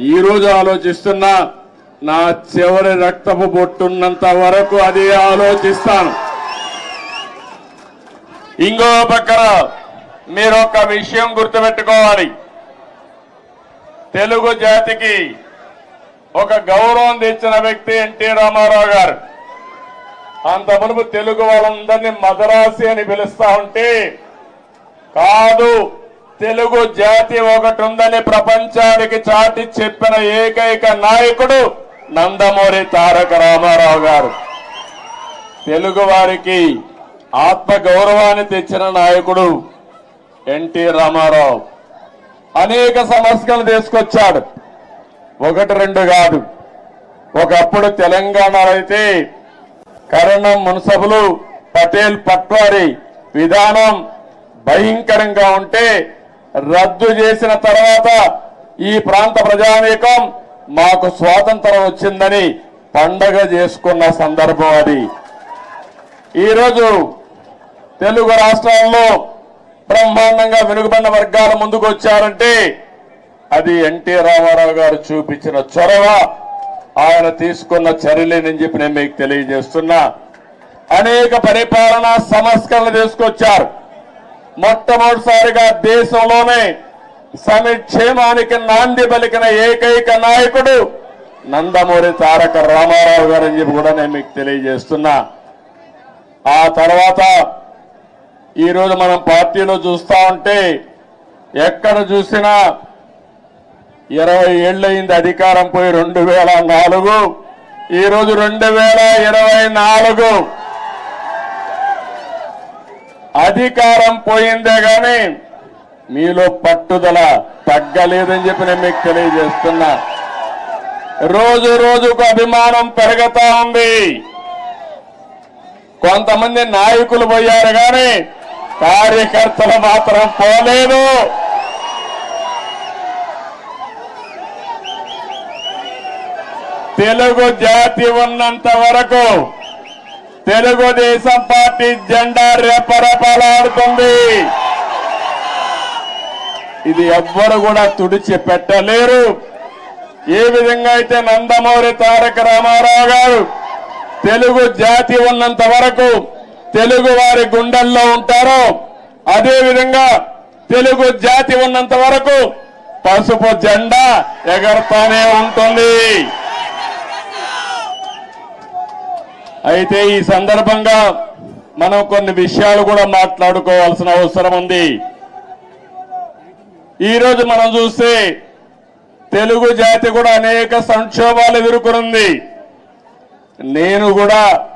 ఈ రోజు ఆలోచిస్తున్నా నా చివరి రక్తపు బొట్టున్నంత వరకు అది ఆలోచిస్తాను ఇంకో పక్కన మీరు ఒక విషయం గుర్తుపెట్టుకోవాలి తెలుగు జాతికి ఒక గౌరవం తెచ్చిన వ్యక్తి ఎన్టీ రామారావు గారు అంత మునుపు తెలుగు వాళ్ళందరినీ మదరాసి అని పిలుస్తా ఉంటే కాదు తెలుగు జాతి ఒకటి ఉందని ప్రపంచానికి చాటి చెప్పిన ఏకైక నాయకుడు నందమూరి తారక రామారావు గారు తెలుగు వారికి ఆత్మ గౌరవాన్ని తెచ్చిన నాయకుడు ఎన్టీ రామారావు అనేక సమస్యలు తీసుకొచ్చాడు ఒకటి రెండు కాదు ఒకప్పుడు తెలంగాణలో అయితే కరణం మున్సబులు పటేల్ పట్వారి విధానం భయంకరంగా ఉంటే రద్దు చేసిన తర్వాత ఈ ప్రాంత ప్రజానీకం మాకు స్వాతంత్రం వచ్చిందని పండగ చేసుకున్న సందర్భం అది ఈరోజు తెలుగు రాష్ట్రాల్లో బ్రహ్మాండంగా వెనుకబడిన వర్గాల ముందుకు వచ్చారంటే అది ఎన్టీ రామారావు గారు చూపించిన చొరవ ఆయన తీసుకున్న చర్యలేనని చెప్పి నేను మీకు తెలియజేస్తున్నా అనేక పరిపాలనా సంస్కరణలు తీసుకొచ్చారు మొట్టమొదటిసారిగా దేశంలోనే సమిక్షేమానికి నాంది పలికిన ఏకైక నాయకుడు నందమూరి తారక రామారావు గారు అని చెప్పి కూడా నేను మీకు తెలియజేస్తున్నా ఆ తర్వాత ఈరోజు మనం పార్టీలో చూస్తా ఉంటే ఎక్కడ చూసినా ఇరవై ఏళ్ళయింది అధికారం పోయి రెండు వేల నాలుగు ఈరోజు రెండు వేల ఇరవై నాలుగు అధికారం పోయిందే గాని మీలో పట్టుదల తగ్గలేదని చెప్పి నేను మీకు తెలియజేస్తున్నా రోజు రోజుకు అభిమానం పెరుగుతా ఉంది కొంతమంది నాయకులు పోయారు కానీ కార్యకర్తలు మాత్రం పోలేదు తెలుగు జాతి ఉన్నంత వరకు తెలుగుదేశం పార్టీ జెండా రెపరెపలాడుతుంది ఇది ఎవ్వరు కూడా తుడిచి పెట్టలేరు ఏ విధంగా అయితే నందమూరి తారక రామారావు గారు తెలుగు జాతి ఉన్నంత వరకు తెలుగు వారి గుండెల్లో ఉంటారో అదే విధంగా తెలుగు జాతి ఉన్నంత వరకు పసుపు జెండా ఎగరతానే ఉంటుంది అయితే ఈ సందర్భంగా మనం కొన్ని విషయాలు కూడా మాట్లాడుకోవాల్సిన అవసరం ఉంది ఈ రోజు మనం చూస్తే తెలుగు జాతి కూడా అనేక సంక్షోభాలు ఎదుర్కొంది నేను కూడా